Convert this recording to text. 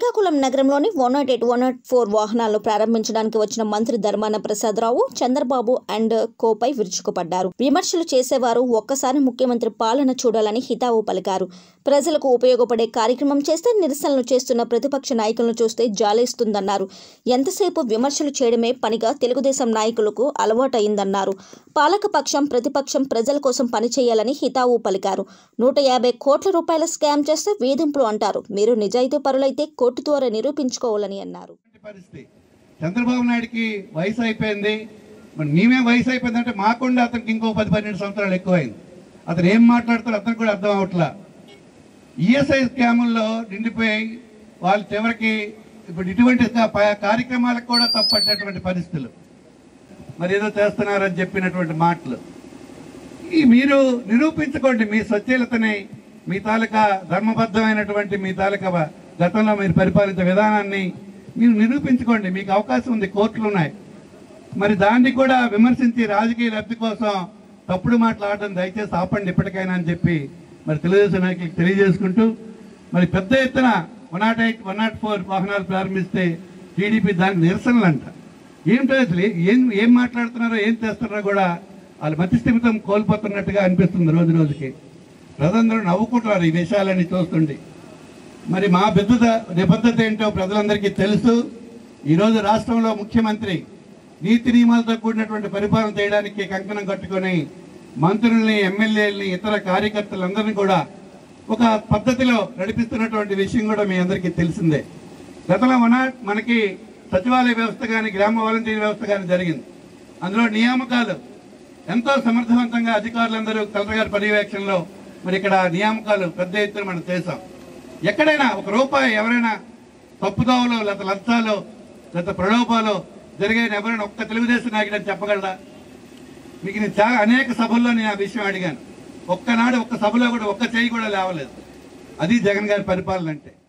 శ్రీకాకుళం నగరంలోని one nought eight one nought four వాహనాలను ప్రారంభించడానికి వచ్చిన మంత్రి ధర్మాన ప్రసాదరావు చంద్రబాబు అండ్ కోపై విరుచుకుపడ్డారు విమర్శలు చేసేవారు ఒక్కసారి ముఖ్యమంత్రి పాలన చూడాలని హితావు పలికారు ప్రజలకు ఉపయోగపడే కార్యక్రమం చేస్తే నిరసనలు చేస్తున్న ప్రతిపక్ష నాయకులను చూస్తే జాలేస్తుందన్నారు ఎంతసేపు విమర్శలు చేయడమే పనిగా తెలుగుదేశం నాయకులకు అలవాటైందన్నారు పాలకపక్షం ప్రతిపక్షం ప్రజల కోసం పనిచేయాలని హితావు పలికారు నూట యాభై కోట్ల రూపాయల స్కామ్ చేస్తే వేధింపులు అంటారు మీరు నిజాయితీ పరులైతే కోర్టు ద్వారా నిరూపించుకోవాలని అన్నారు పరిస్థితి చంద్రబాబు నాయుడుకి వయసు అయిపోయింది మరి మేమే వయసు అయిపోయిందంటే మాకుండా అతనికి ఇంకో పది పన్నెండు సంవత్సరాలు ఎక్కువైంది అతను ఏం మాట్లాడతారో అతనికి కూడా అర్థం అవట్లా ఈఎస్ఐ స్కాముల్లో నిండిపోయి వాళ్ళు చివరికి ఇప్పుడు ఇటువంటి కా- కార్యక్రమాలకు కూడా తప్పట్టేటువంటి పరిస్థితులు మరి ఏదో చేస్తున్నారని చెప్పినటువంటి మాటలు ఈ మీరు నిరూపించుకోండి మీ స్వచ్ఛలతని మీ తాలూకా ధర్మబద్ధమైనటువంటి మీ తాలూకా గతంలో మీరు పరిపాలించే విధానాన్ని మీరు నిరూపించుకోండి మీకు అవకాశం ఉంది కోర్టులు ఉన్నాయి మరి దాన్ని కూడా విమర్శించి రాజకీయ లబ్ధి కోసం తప్పుడు మాట్లాడడం దయచేసి ఆపండి ఇప్పటికైనా అని చెప్పి మరి తెలుగుదేశం నాయకులకు తెలియజేసుకుంటూ మరి పెద్ద ఎత్తున one nought eight one nought four వాహనాలు ప్రారంభిస్తే టీడీపీ దానికి నిరసనలు అంట ఏమిటో అసలు ఏ- ఏం ఏం మాట్లాడుతున్నారో ఏం చేస్తున్నారో కూడా వాళ్ళు మతిస్థిమితం కోల్పోతున్నట్టుగా అనిపిస్తుంది రోజు రోజుకి ప్రజలందరూ నవ్వుకుంటున్నారు ఈ విషయాలన్నీ చూస్తుండి మరి మా బిద్దత నిబద్ధత ఏంటో ప్రజలందరికీ తెలుసు ఈరోజు రాష్ట్రంలో ముఖ్యమంత్రి నీతి నియమాలతో కూడినటువంటి పరిపాలన చేయడానికి కంకణం కట్టుకొని మంత్రుల్ని ఎమ్మెల్యేలని ఇతర కార్యకర్తలందరినీ కూడా ఒక పద్ధతిలో నడిపిస్తున్నటువంటి విషయం కూడా మీ అందరికీ తెలిసిందే గతంలో మన మనకి సచివాలయ వ్యవస్థ కానీ గ్రామ వాలంటీర్ వ్యవస్థ కానీ జరిగింది అందులో నియామకాలు ఎంతో సమర్థవంతంగా అధికారులందరూ కలెక్టర్ గారి పర్యవేక్షణలో మరి ఇక్కడ నియామకాలు పెద్ద ఎత్తున మనం చేశాం ఎక్కడైనా ఒక రూపాయి ఎవరైనా తప్పుదోవలు లేకపోతే లంచాలు లేకపోతే ప్రలోభాలు జరిగాయని ఎవరైనా ఒక్క తెలుగుదేశం నాయకుడు అని చెప్పగలరా మీకు నేను చాలా అనేక సభల్లో నేను ఆ విషయం అడిగాను ఒక్కనాడు ఒక్క సభలో కూడా ఒక్క చేయి కూడా లేవలేదు అది జగన్ గారి పరిపాలన అంటే